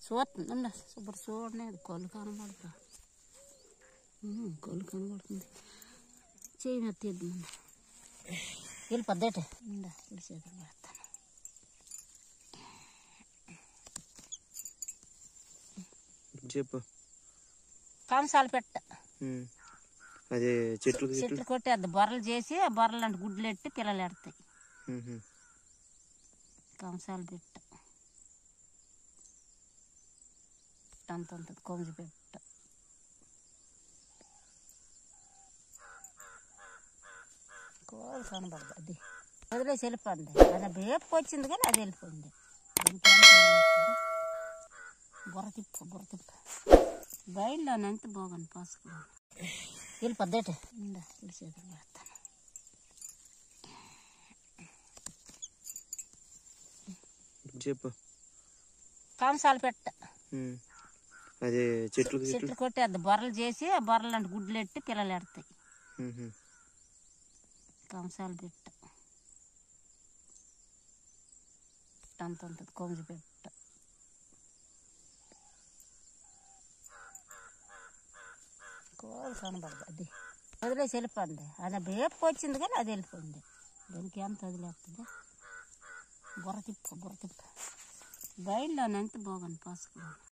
చూస్తుంది ఇప్పుడు చూడండి అది కొలు కనబడతా కొలు కనబడుతుంది చేయి మీద తీద్దాం వెళ్ళి పద్దేట ఇందా ఇప్పుడు చేతులు పెడతాను చెప్పు కంసాలు పెట్ట ఉమ్. అదే చెట్లు చెట్లు చెట్లు కొట్టేద్ది బొర్రలు చేసి ఆ బొర్రలు అంటే గుడ్లు ఎట్టి పిల్లలు ఎడతాయి ఉహు. కంసాలు పెట్ట అంత ఉంటుంది కొంచెం పెట్ట కోలు కనబడదు అది వదిలేసి వెళ్ళిపోండి అది వేపు వచ్చింది కానీ అది వెళ్ళిపోయింది దీనికి ఏం తగిలేస్తుంది? బుర్ర తిప్పు బుర్ర తిప్పు బయలులో ఎంత బాగుంది పసుపు వెళ్ళిపోద్దేట ఇందా ఇప్పుడు చేతులు పెడతాను చెప్పు కంసాలు పెట్ట ఉమ్. అదే చెట్లు చెట్లు చెట్లు కొట్టేద్ది బొర్రలు చేసి ఆ బొర్రలు అంటే గుడ్లు ఎట్టి పిల్లలు ఎడతాయి ఉహు. కంసాలు పెట్ట అంత ఉంటుంది కొంచెం పెట్ట కోలు కనబడదు అది వదిలేసి వెళ్ళిపోండి అది వేపు వచ్చింది కానీ అది వెళ్ళిపోయింది దీనికి ఎంత వదిలేస్తుంది బుర్ర తిప్పు బుర్ర తిప్పు బయలులో ఎంత బాగుంది పసుపు